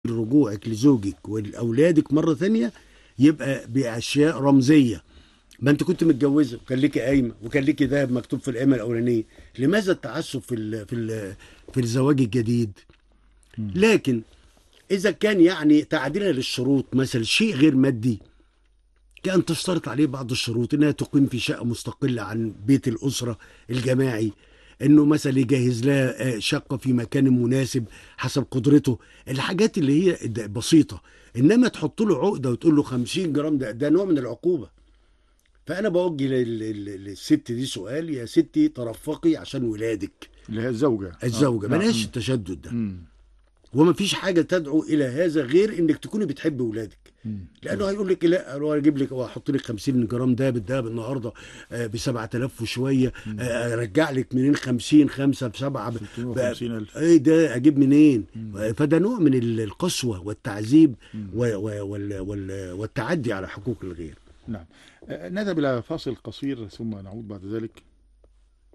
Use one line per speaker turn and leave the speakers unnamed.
رجوعك لزوجك ولاولادك مره ثانيه يبقى باشياء رمزيه ما انت كنت متجوزه وكان ليكي قايمه وكان ليكي ذهب مكتوب في القايمه الاولانيه لماذا التعسف في ال في ال في الزواج الجديد لكن اذا كان يعني تعديلا للشروط مثلا شيء غير مادي كان تشترط عليه بعض الشروط انها تقيم في شقه مستقله عن بيت الاسره الجماعي انه مثلا يجهز لها آه، شقه في مكان مناسب حسب قدرته الحاجات اللي هي د- بسيطه انما تحط له عقده وتقول له 50 جرام ده ده نوع من العقوبه فانا بوجه لل- لل- للست دي سؤال يا ستي ترفقي عشان ولادك
اللي هي الزوجه
الزوجه
آه.
بلاش
نعم.
التشدد ده
مم.
وما فيش حاجه تدعو الى هذا غير انك تكوني بتحبي ولادك
مم.
لانه هيقول لك لا هو اجيب لك واحط لك 50 جرام دهب الدهب النهارده ب 7000 وشويه آه، ارجع لك منين 50 5 ب 7 ب
650,000.
ايه ده اجيب منين فده نوع من ال- القسوه والتعذيب و- و- وال- وال- والتعدي على حقوق الغير
نعم آه، نذهب الى فاصل قصير ثم نعود بعد ذلك